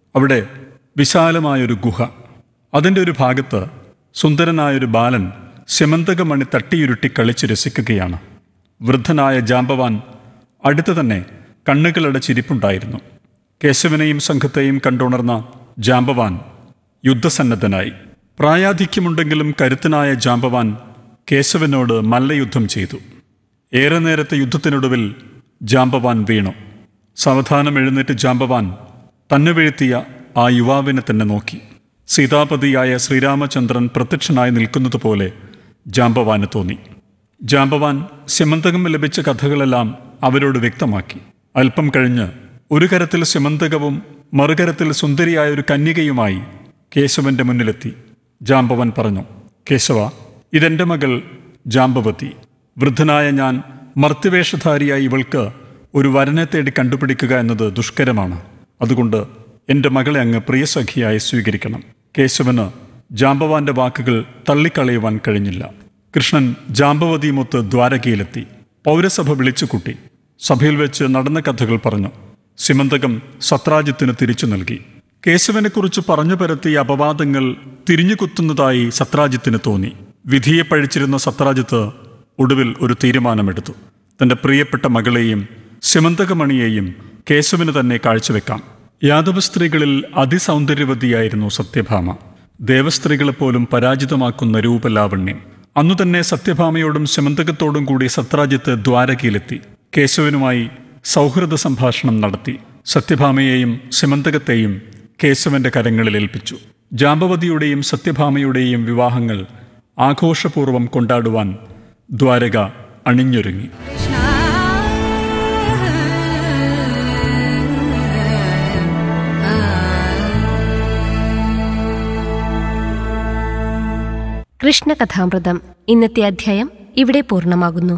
അവിടെ വിശാലമായൊരു ഗുഹ അതിൻ്റെ ഒരു ഭാഗത്ത് സുന്ദരനായൊരു ബാലൻ ശമന്തകമണി തട്ടിയുരുട്ടി കളിച്ച് രസിക്കുകയാണ് വൃദ്ധനായ ജാമ്പവാൻ അടുത്ത് തന്നെ കണ്ണുകളടച്ചിരിപ്പുണ്ടായിരുന്നു കേശവനെയും സംഘത്തെയും കണ്ടുണർന്ന ജാമ്പവാൻ യുദ്ധസന്നദ്ധനായി പ്രായാധിക്യമുണ്ടെങ്കിലും കരുത്തനായ ജാമ്പവാൻ കേശവനോട് മല്ലയുദ്ധം ചെയ്തു ഏറെ നേരത്തെ യുദ്ധത്തിനൊടുവിൽ ജാമ്പവാൻ വീണു സാവധാനം എഴുന്നേറ്റ് ജാമ്പവാൻ തന്നെ വീഴ്ത്തിയ ആ യുവാവിനെ തന്നെ നോക്കി സീതാപതിയായ ശ്രീരാമചന്ദ്രൻ പ്രത്യക്ഷനായി നിൽക്കുന്നത് പോലെ ജാമ്പവാന് തോന്നി ജാമ്പവാൻ സ്യമന്തകം ലഭിച്ച കഥകളെല്ലാം അവരോട് വ്യക്തമാക്കി അല്പം കഴിഞ്ഞ് ഒരു കരത്തിൽ സ്യമന്തകവും മറുകരത്തിൽ സുന്ദരിയായ ഒരു കന്യകയുമായി കേശവന്റെ മുന്നിലെത്തി ജാമ്പവൻ പറഞ്ഞു കേശവ ഇതെന്റെ മകൾ ജാമ്പവതി വൃദ്ധനായ ഞാൻ മർത്യവേഷധാരിയായി ഇവൾക്ക് ഒരു വരനെ തേടി കണ്ടുപിടിക്കുക എന്നത് ദുഷ്കരമാണ് അതുകൊണ്ട് എൻ്റെ മകളെ അങ്ങ് പ്രിയസഖിയായി സ്വീകരിക്കണം കേശവന് ജാമ്പവാന്റെ വാക്കുകൾ തള്ളിക്കളയുവാൻ കഴിഞ്ഞില്ല കൃഷ്ണൻ ജാമ്പവതിയുമൊത്ത് ദ്വാരകയിലെത്തി പൗരസഭ വിളിച്ചുകൂട്ടി സഭയിൽ വെച്ച് നടന്ന കഥകൾ പറഞ്ഞു സിമന്തകം സത്രാജിത്തിന് തിരിച്ചു നൽകി കേശവനെക്കുറിച്ച് പറഞ്ഞു പരത്തിയ അപവാദങ്ങൾ തിരിഞ്ഞുകുത്തുന്നതായി സത്രാജിത്തിന് തോന്നി വിധിയെ പഴിച്ചിരുന്ന സത്രാജിത്ത് ഒടുവിൽ ഒരു തീരുമാനമെടുത്തു തന്റെ പ്രിയപ്പെട്ട മകളെയും സിമന്തകമണിയെയും കേശവന് തന്നെ കാഴ്ചവെക്കാം യാദവ സ്ത്രീകളിൽ അതിസൗന്ദര്യവതിയായിരുന്നു സത്യഭാമ ദേവസ്ത്രീകളെപ്പോലും പരാജിതമാക്കുന്ന രൂപലാവണ്യം അന്നു തന്നെ സത്യഭാമയോടും ശമന്തകത്തോടും കൂടി സത്രാജിത്ത് ദ്വാരകയിലെത്തി കേശവനുമായി സൗഹൃദ സംഭാഷണം നടത്തി സത്യഭാമയെയും സിമന്തകത്തെയും കേശവന്റെ കരങ്ങളിൽ ഏൽപ്പിച്ചു ജാമ്പവതിയുടെയും സത്യഭാമയുടെയും വിവാഹങ്ങൾ ആഘോഷപൂർവ്വം കൊണ്ടാടുവാൻ ദ്വാരക അണിഞ്ഞൊരുങ്ങി കൃഷ്ണകഥാമൃതം ഇന്നത്തെ അധ്യായം ഇവിടെ പൂർണ്ണമാകുന്നു